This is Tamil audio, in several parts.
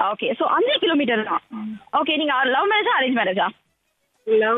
ஓகே ஸோ அஞ்சு கிலோமீட்டர் தான் ஓகே நீங்க லவ் மேரேஜா அரேஞ்ச் மேரேஜா லவ்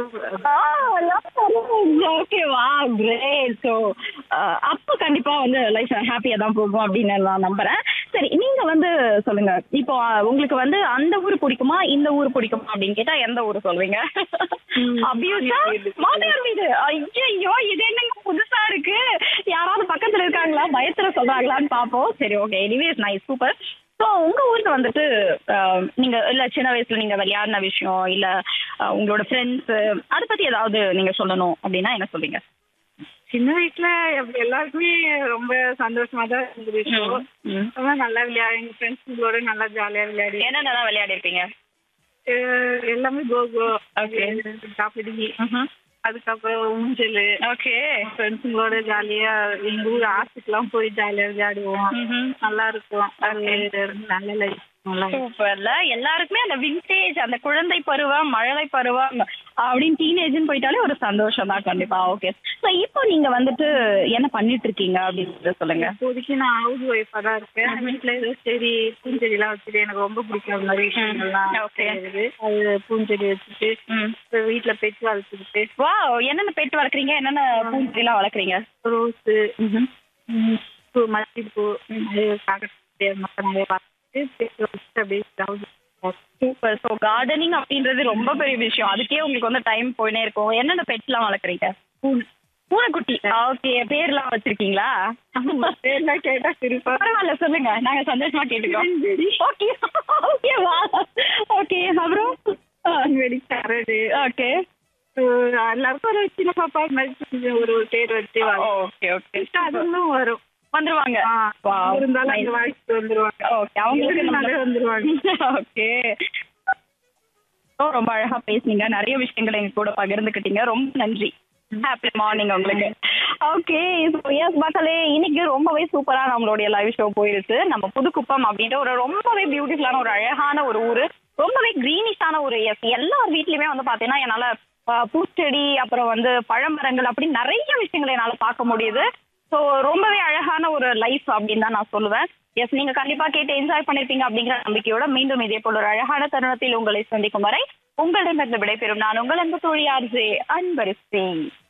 ஓகேவா கிரேட் ஸோ அப்போ கண்டிப்பா வந்து லைஃப் ஹாப்பியா தான் போகும் அப்படின்னு நான் நம்புறேன் சரி நீங்க வந்து சொல்லுங்க இப்போ அஹ், உங்களுக்கு வந்து அந்த ஊர் பிடிக்குமா இந்த ஊர் பிடிக்குமா அப்படின்னு கேட்டா எந்த ஊர் சொல்வீங்க ம், அபியூஸா மாமியார் வீடு. மாமியார் வீடு ஐயோ இது என்னங்க புதுசா இருக்கு யாராவது பக்கத்துல இருக்காங்களா பயத்துல சொல்றாங்களான்னு பாப்போம் சரி okay anyways nice super so உங்க ஊருக்கு வந்துட்டு அஹ், நீங்க இல்ல சின்ன வயசுல நீங்க விளையாடின விஷயம் இல்ல அஹ், உங்களோட ஃப்ரெண்ட்ஸ் அதை பத்தி ஏதாவது நீங்க சொல்லணும் அப்படின்னா என்ன சொல்றீங்க சின்ன வயசுல அப்படி எல்லாருக்குமே ரொம்ப சந்தோஷமா தான் இருந்தது ஷோ ம். ரொம்ப நல்லா விளையாடி எங்க ஃப்ரெண்ட்ஸுங்களோட நல்லா ஜாலியா விளையாடி என்னென்னலாம் விளையாடி இருப்பீங்க அஹ் எல்லாமே கோகோ Okay. கபடி அதுக்கப்புறம் ஊஞ்சல் ஓகே ஃப்ரெண்ட்ஸுங்களோட ஜாலியா எங்க ஊர் ஆத்துக்குலாம் போய் ஜாலியா விளையாடுவோம் நல்லா இருக்கும் அது நல்ல லைஃப் நல்லா இருக்கும். சூப்பர்ல எல்லாருக்குமே அந்த விண்டேஜ் அந்த குழந்தை பருவம் மழலை பருவம் அப்படின்னு டீனேஜ்னு போயிட்டாலே ஒரு சந்தோஷம் தான் கண்டிப்பா ஓகே ஸோ இப்போ நீங்க வந்துட்டு என்ன பண்ணிட்டு இருக்கீங்க அப்படின்னு சொல்லுங்க இப்போதைக்கு நான் ஹவுஸ் ஒய்ஃபா தான் இருக்கேன் வீட்டுல ஏதோ செடி பூஞ்செடிலாம் வச்சுட்டு எனக்கு ரொம்ப பிடிக்கும் அந்த மாதிரி விஷயங்கள்லாம் Okay. செய்யறது. அது பூஞ்செடி வச்சுட்டு ம் அப்புறம் வீட்டுல பெட் வளர்த்துக்கிட்டு வா என்னென்ன பெட் வளர்க்குறீங்க என்னென்ன பூஞ்செடிலாம் வளர்க்குறீங்க ரோஸு பூ மல்லிகைப்பூ அது காக்கட்டு மற்ற நிறைய பார்த்துட்டு பெட் வளர்த்துட்டு அப்படியே house சூப்பர் ஸோ கார்டனிங் அப்படின்றது ரொம்ப பெரிய விஷயம் அதுக்கே உங்களுக்கு வந்து டைம் போயினே இருக்கும் என்னென்ன பெட்ஸ்லாம் வளர்க்குறீங்க பூனை பூனைக்குட்டி ஓகே பேர்லாம் வச்சிருக்கீங்களா பேர்லாம் கேட்டா சிரிப்பா பரவாயில்ல சொல்லுங்க நாங்க சந்தோஷமா கேட்டுக்கிறோம் ஓகே ஓகேவா ஓகே அப்புறம் வெடி சரடு ஓகே எல்லாருக்கும் ஒரு சின்ன பாப்பா மாதிரி கொஞ்சம் ஒரு ஒரு பேர் வச்சு வளர்த்து ஓகே ஓகே அதுவும் வரும் வந்துருவாங்க ஆ, Wow. இருந்தாலும் அந்த வாழ்க்கை வந்துருவாங்க ஓகே அவங்களுக்கு இருந்தாலே நம்ம- வந்துருவாங்க ஓகே ரொம்ப அழகா பேசுனீங்க நிறைய விஷயங்களை எங்க கூட பகிர்ந்துக்கிட்டீங்க ரொம்ப நன்றி ஹாப்பி மார்னிங் உங்களுக்கு ஓகே எஸ் மக்களே இன்னைக்கு ரொம்பவே சூப்பரா நம்மளுடைய லைவ் ஷோ போயிருச்சு நம்ம புதுக்குப்பம் அப்படின்ற ஒரு ரொம்பவே பியூட்டிஃபுல்லான ஒரு அழகான ஒரு ஊரு ரொம்பவே கிரீனிஷான ஒரு எஸ் எல்லார் வீட்லயுமே வந்து பாத்தீங்கன்னா என்னால ஆஹ், பூச்செடி அப்புறம் வந்து பழமரங்கள் அப்படி நிறைய விஷயங்களை என்னால பார்க்க முடியுது ஸோ ரொம்பவே அழகான ஒரு லைஃப் அப்படின்னு தான் நான் சொல்லுவேன் எஸ் நீங்க கண்டிப்பா கேட்டு என்ஜாய் பண்ணிருப்பீங்க அப்படிங்கிற நம்பிக்கையோட மீண்டும் இதே போல ஒரு அழகான தருணத்தில் உங்களை சந்திக்கும் வரை உங்களிடமிருந்து விடைபெறும் நான் உங்கள் அன்பு தோழி ஆர்ஜே அன்பரிசி